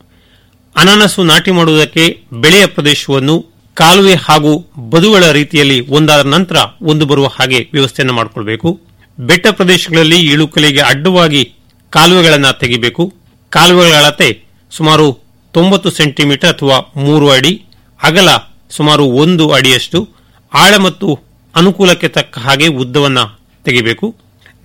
ಅನಾನಸು ನಾಟಿ ಮಾಡುವುದಕ್ಕೆ ಬೆಳೆಯ ಪ್ರದೇಶವನ್ನು ಕಾಲುವೆ ಹಾಗೂ ಬದುಗಳ ರೀತಿಯಲ್ಲಿ ಒಂದಾದ ನಂತರ ಒಂದು ಬರುವ ಹಾಗೆ ವ್ಯವಸ್ಥೆಯನ್ನು ಮಾಡಿಕೊಳ್ಬೇಕು ಬೆಟ್ಟ ಪ್ರದೇಶಗಳಲ್ಲಿ ಇಳುಕಲಿಗೆ ಅಡ್ಡವಾಗಿ ಕಾಲುವೆಗಳನ್ನು ತೆಗಿಬೇಕು ಕಾಲುವೆಗಳ ಅಳತೆ ಸುಮಾರು ತೊಂಬತ್ತು ಸೆಂಟಿಮೀಟರ್ ಅಥವಾ ಮೂರು ಅಡಿ ಅಗಲ ಸುಮಾರು ಒಂದು ಅಡಿಯಷ್ಟು ಆಳ ಮತ್ತು ಅನುಕೂಲಕ್ಕೆ ತಕ್ಕ ಹಾಗೆ ಉದ್ದವನ್ನ ತೆಗಿಬೇಕು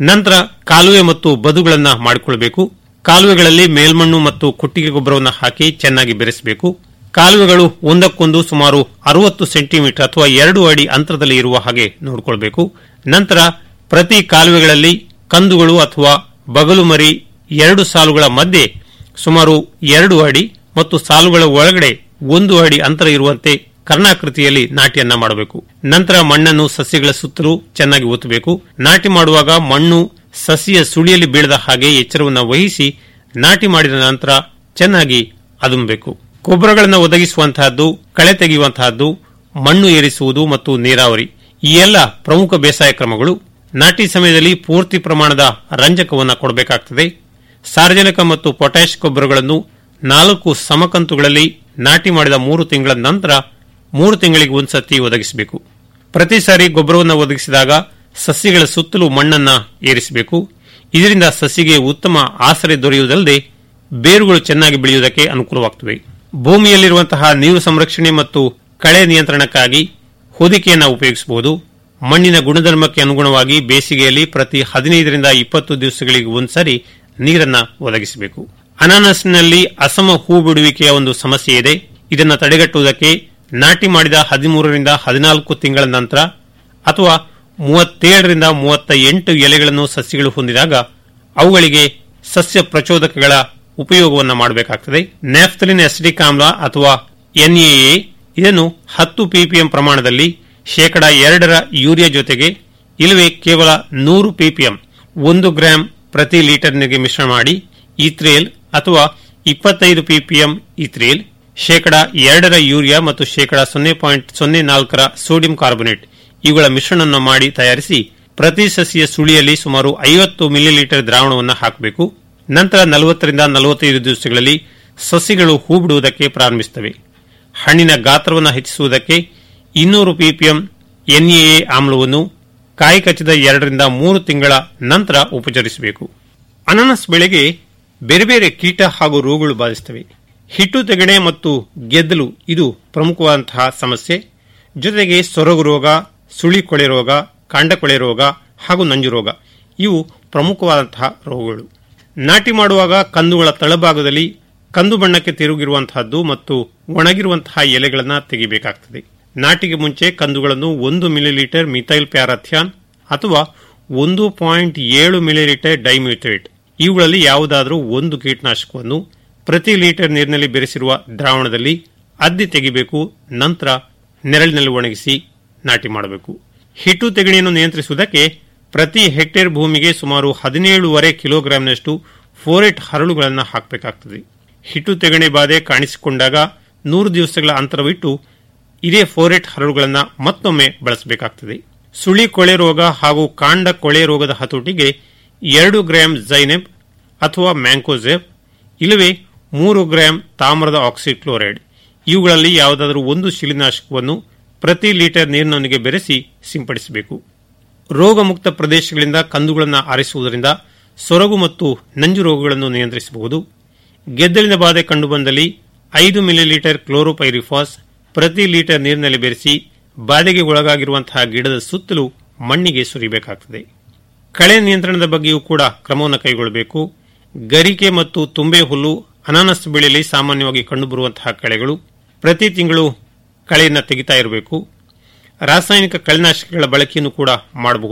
ನಂತರ ಕಾಲುವೆ ಮತ್ತು ಬದುಗಳನ್ನ ಮಾಡಿಕೊಳ್ಬೇಕು ಕಾಲುವೆಗಳಲ್ಲಿ ಮೇಲ್ಮಣ್ಣು ಮತ್ತು ಕೊಟ್ಟಿಗೆ ಗೊಬ್ಬರವನ್ನು ಹಾಕಿ ಚೆನ್ನಾಗಿ ಬೆರೆಸಬೇಕು ಕಾಲುವೆಗಳು ಒಂದಕ್ಕೊಂದು ಸುಮಾರು ಅರವತ್ತು ಸೆಂಟಿಮೀಟರ್ ಅಥವಾ ಎರಡು ಅಡಿ ಅಂತರದಲ್ಲಿ ಇರುವ ಹಾಗೆ ನೋಡಿಕೊಳ್ಬೇಕು ನಂತರ ಪ್ರತಿ ಕಾಲುವೆಗಳಲ್ಲಿ ಕಂದುಗಳು ಅಥವಾ ಬಗಲು ಮರಿ ಎರಡು ಸಾಲುಗಳ ಮಧ್ಯೆ ಸುಮಾರು ಎರಡು ಅಡಿ ಮತ್ತು ಸಾಲುಗಳ ಒಳಗಡೆ ಒಂದು ಅಡಿ ಅಂತರ ಇರುವಂತೆ ಕರ್ಣಾಕೃತಿಯಲ್ಲಿ ನಾಟಿಯನ್ನ ಮಾಡಬೇಕು ನಂತರ ಮಣ್ಣನ್ನು ಸಸ್ಯಗಳ ಸುತ್ತಲೂ ಚೆನ್ನಾಗಿ ಒತ್ತಬೇಕು ನಾಟಿ ಮಾಡುವಾಗ ಮಣ್ಣು ಸಸಿಯ ಸುಳಿಯಲ್ಲಿ ಬೀಳದ ಹಾಗೆ ಎಚ್ಚರವನ್ನು ವಹಿಸಿ ನಾಟಿ ಮಾಡಿದ ನಂತರ ಚೆನ್ನಾಗಿ ಅದುಮಬೇಕು ಗೊಬ್ಬರಗಳನ್ನು ಒದಗಿಸುವಂತಹದ್ದು ಕಳೆ ತೆಗೆಯುವಂತಹದ್ದು ಮಣ್ಣು ಏರಿಸುವುದು ಮತ್ತು ನೀರಾವರಿ ಈ ಎಲ್ಲ ಪ್ರಮುಖ ಬೇಸಾಯ ಕ್ರಮಗಳು ನಾಟಿ ಸಮಯದಲ್ಲಿ ಪೂರ್ತಿ ಪ್ರಮಾಣದ ರಂಜಕವನ್ನು ಕೊಡಬೇಕಾಗ್ತದೆ ಸಾರ್ವಜನಿಕ ಮತ್ತು ಪೊಟ್ಯಾಷ್ ಗೊಬ್ಬರಗಳನ್ನು ನಾಲ್ಕು ಸಮಕಂತುಗಳಲ್ಲಿ ನಾಟಿ ಮಾಡಿದ ಮೂರು ತಿಂಗಳ ನಂತರ ಮೂರು ತಿಂಗಳಿಗೆ ಒಂದ್ಸತಿ ಒದಗಿಸಬೇಕು ಪ್ರತಿ ಸಾರಿ ಗೊಬ್ಬರವನ್ನು ಒದಗಿಸಿದಾಗ ಸಸ್ಯಗಳ ಸುತ್ತಲೂ ಮಣ್ಣನ್ನ ಏರಿಸಬೇಕು ಇದರಿಂದ ಸಸಿಗೆ ಉತ್ತಮ ಆಸರೆ ದೊರೆಯುವುದಲ್ಲದೆ ಬೇರುಗಳು ಚೆನ್ನಾಗಿ ಬೆಳೆಯುವುದಕ್ಕೆ ಅನುಕೂಲವಾಗುತ್ತವೆ ಭೂಮಿಯಲ್ಲಿರುವಂತಹ ನೀರು ಸಂರಕ್ಷಣೆ ಮತ್ತು ಕಳೆ ನಿಯಂತ್ರಣಕ್ಕಾಗಿ ಹೊದಿಕೆಯನ್ನು ಉಪಯೋಗಿಸಬಹುದು ಮಣ್ಣಿನ ಗುಣಧರ್ಮಕ್ಕೆ ಅನುಗುಣವಾಗಿ ಬೇಸಿಗೆಯಲ್ಲಿ ಪ್ರತಿ ಹದಿನೈದರಿಂದ ಇಪ್ಪತ್ತು ದಿವಸಗಳಿಗೆ ಒಂದ್ಸರಿ ನೀರನ್ನ ಒದಗಿಸಬೇಕು ಅನಾನಸ್ನಲ್ಲಿ ಅಸಮ ಹೂ ಬಿಡುವಿಕೆಯ ಒಂದು ಸಮಸ್ಯೆ ಇದೆ ಇದನ್ನು ತಡೆಗಟ್ಟುವುದಕ್ಕೆ ನಾಟಿ ಮಾಡಿದ ಹದಿಮೂರರಿಂದ ಹದಿನಾಲ್ಕು ತಿಂಗಳ ನಂತರ ಅಥವಾ ಮೂವತ್ತೇಳರಿಂದ ಮೂವತ್ತ ಎಂಟು ಎಲೆಗಳನ್ನು ಸಸ್ಯಗಳು ಹೊಂದಿದಾಗ ಅವುಗಳಿಗೆ ಸಸ್ಯ ಪ್ರಚೋದಕಗಳ ಉಪಯೋಗವನ್ನು ಮಾಡಬೇಕಾಗ್ತದೆ ನ್ಯಾಫ್ತಲಿನ್ ಅಸಿಟಿಕ್ ಆಮ್ಲ ಅಥವಾ ಎನ್ಎಎ ಇದನ್ನು ಹತ್ತು ಪಿಪಿಎಂ ಪ್ರಮಾಣದಲ್ಲಿ ಶೇಕಡ ಎರಡರ ಯೂರಿಯಾ ಜೊತೆಗೆ ಇಲ್ಲವೇ ಕೇವಲ ನೂರು ಪಿಪಿಎಂ ಒಂದು ಗ್ರಾಂ ಪ್ರತಿ ಲೀಟರ್ ನೀರಿಗೆ ಮಿಶ್ರಣ ಮಾಡಿ ಈಥ್ರೇಲ್ ಅಥವಾ ಇಪ್ಪತ್ತೈದು ಪಿಪಿಎಂ ಈಥ್ರೇಲ್ ಶೇಕಡ ಎರಡರ ಯೂರಿಯಾ ಮತ್ತು ಶೇಕಡ ಸೊನ್ನೆ ಪಾಯಿಂಟ್ ಸೊನ್ನೆ ನಾಲ್ಕರ ಸೋಡಿಯಂ ಕಾರ್ಬೊನೇಟ್ ಇವುಗಳ ಮಿಶ್ರಣವನ್ನು ಮಾಡಿ ತಯಾರಿಸಿ ಪ್ರತಿ ಸಸಿಯ ಸುಳಿಯಲ್ಲಿ ಸುಮಾರು ಐವತ್ತು ಮಿಲಿಲೀಟರ್ ದ್ರಾವಣವನ್ನು ಹಾಕಬೇಕು ನಂತರ ನಲವತ್ತರಿಂದ ನಲವತ್ತೈದು ದಿವಸಗಳಲ್ಲಿ ಸಸಿಗಳು ಹೂ ಬಿಡುವುದಕ್ಕೆ ಪ್ರಾರಂಭಿಸುತ್ತವೆ ಹಣ್ಣಿನ ಗಾತ್ರವನ್ನು ಹೆಚ್ಚಿಸುವುದಕ್ಕೆ ಇನ್ನೂರು ಪಿಪಿಎಂ ಎನ್ಎಎ ಆಮ್ಲವನ್ನು ಕಾಯಿ ಕಚ್ಚಿದ ಎರಡರಿಂದ ಮೂರು ತಿಂಗಳ ನಂತರ ಉಪಚರಿಸಬೇಕು ಅನಾನಸ್ ಬೆಳೆಗೆ ಬೇರೆ ಬೇರೆ ಕೀಟ ಹಾಗೂ ರೋಗಗಳು ಬಾಧಿಸುತ್ತವೆ ಹಿಟ್ಟು ತೆಗಣೆ ಮತ್ತು ಗೆದ್ದಲು ಇದು ಪ್ರಮುಖವಾದಂತಹ ಸಮಸ್ಯೆ ಜೊತೆಗೆ ಸೊರಗು ರೋಗ ಸುಳಿ ಕೊಳೆ ರೋಗ ಕಾಂಡಕೊಳೆ ರೋಗ ಹಾಗೂ ನಂಜು ರೋಗ ಇವು ಪ್ರಮುಖವಾದಂತಹ ರೋಗಗಳು ನಾಟಿ ಮಾಡುವಾಗ ಕಂದುಗಳ ತಳಭಾಗದಲ್ಲಿ ಕಂದು ಬಣ್ಣಕ್ಕೆ ತಿರುಗಿರುವಂತಹದ್ದು ಮತ್ತು ಒಣಗಿರುವಂತಹ ಎಲೆಗಳನ್ನು ತೆಗಿಬೇಕಾಗ್ತದೆ ನಾಟಿಗೆ ಮುಂಚೆ ಕಂದುಗಳನ್ನು ಒಂದು ಮಿಲಿಲೀಟರ್ ಮಿಥೈಲ್ ಪ್ಯಾರಾಥ್ಯಾನ್ ಅಥವಾ ಒಂದು ಪಾಯಿಂಟ್ ಏಳು ಮಿಲಿಲೀಟರ್ ಡೈಮ್ಯೂಥೇಟ್ ಇವುಗಳಲ್ಲಿ ಯಾವುದಾದರೂ ಒಂದು ಕೀಟನಾಶಕವನ್ನು ಪ್ರತಿ ಲೀಟರ್ ನೀರಿನಲ್ಲಿ ಬೆರೆಸಿರುವ ದ್ರಾವಣದಲ್ಲಿ ಅದ್ದಿ ತೆಗಿಬೇಕು ನಂತರ ನೆರಳಿನಲ್ಲಿ ಒಣಗಿಸಿ ನಾಟಿ ಮಾಡಬೇಕು ಹಿಟ್ಟು ತೆಗಣಿಯನ್ನು ನಿಯಂತ್ರಿಸುವುದಕ್ಕೆ ಪ್ರತಿ ಹೆಕ್ಟೇರ್ ಭೂಮಿಗೆ ಸುಮಾರು ಹದಿನೇಳುವರೆ ಕಿಲೋಗ್ರಾಂನಷ್ಟು ಫೋರೆಟ್ ಹರಳುಗಳನ್ನು ಹಾಕಬೇಕಾಗ್ತದೆ ಹಿಟ್ಟು ತೆಗಣೆ ಬಾಧೆ ಕಾಣಿಸಿಕೊಂಡಾಗ ನೂರು ದಿವಸಗಳ ಅಂತರವಿಟ್ಟು ಇದೇ ಫೋರೆಟ್ ಹರಳುಗಳನ್ನು ಮತ್ತೊಮ್ಮೆ ಬಳಸಬೇಕಾಗ್ತದೆ ಸುಳಿ ಕೊಳೆ ರೋಗ ಹಾಗೂ ಕಾಂಡ ಕೊಳೆ ರೋಗದ ಹತೋಟಿಗೆ ಎರಡು ಗ್ರಾಂ ಜೈನೆಬ್ ಅಥವಾ ಮ್ಯಾಂಕೋಜೆಬ್ ಇಲ್ಲವೇ ಮೂರು ಗ್ರಾಂ ತಾಮ್ರದ ಆಕ್ಸಿಕ್ಲೋರೈಡ್ ಇವುಗಳಲ್ಲಿ ಯಾವುದಾದರೂ ಒಂದು ಶಿಲಿನಾಶಕವನ್ನು ಪ್ರತಿ ಲೀಟರ್ ನೀರಿನೊಂದಿಗೆ ಬೆರೆಸಿ ಸಿಂಪಡಿಸಬೇಕು ರೋಗಮುಕ್ತ ಪ್ರದೇಶಗಳಿಂದ ಕಂದುಗಳನ್ನು ಆರಿಸುವುದರಿಂದ ಸೊರಗು ಮತ್ತು ನಂಜು ರೋಗಗಳನ್ನು ನಿಯಂತ್ರಿಸಬಹುದು ಗೆದ್ದಲಿನ ಬಾಧೆ ಕಂಡುಬಂದಲ್ಲಿ ಐದು ಮಿಲಿಲೀಟರ್ ಕ್ಲೋರೋಪೈರಿಫಾಸ್ ಪ್ರತಿ ಲೀಟರ್ ನೀರಿನಲ್ಲಿ ಬೆರೆಸಿ ಬಾಧೆಗೆ ಒಳಗಾಗಿರುವಂತಹ ಗಿಡದ ಸುತ್ತಲೂ ಮಣ್ಣಿಗೆ ಸುರಿಬೇಕಾಗುತ್ತದೆ ಕಳೆ ನಿಯಂತ್ರಣದ ಬಗ್ಗೆಯೂ ಕೂಡ ಕ್ರಮವನ್ನು ಕೈಗೊಳ್ಳಬೇಕು ಗರಿಕೆ ಮತ್ತು ತುಂಬೆ ಹುಲ್ಲು ಅನಾನಸ್ ಬೆಳೆಯಲ್ಲಿ ಸಾಮಾನ್ಯವಾಗಿ ಕಂಡುಬರುವಂತಹ ಕಳೆಗಳು ಪ್ರತಿ ತಿಂಗಳು ಕಳೆಯನ್ನು ತೆಗಿತಾ ಇರಬೇಕು ರಾಸಾಯನಿಕ ಕಳೆನಾಶಕಗಳ ಬಳಕೆಯನ್ನು ಕೂಡ ಮಾಡಬಹುದು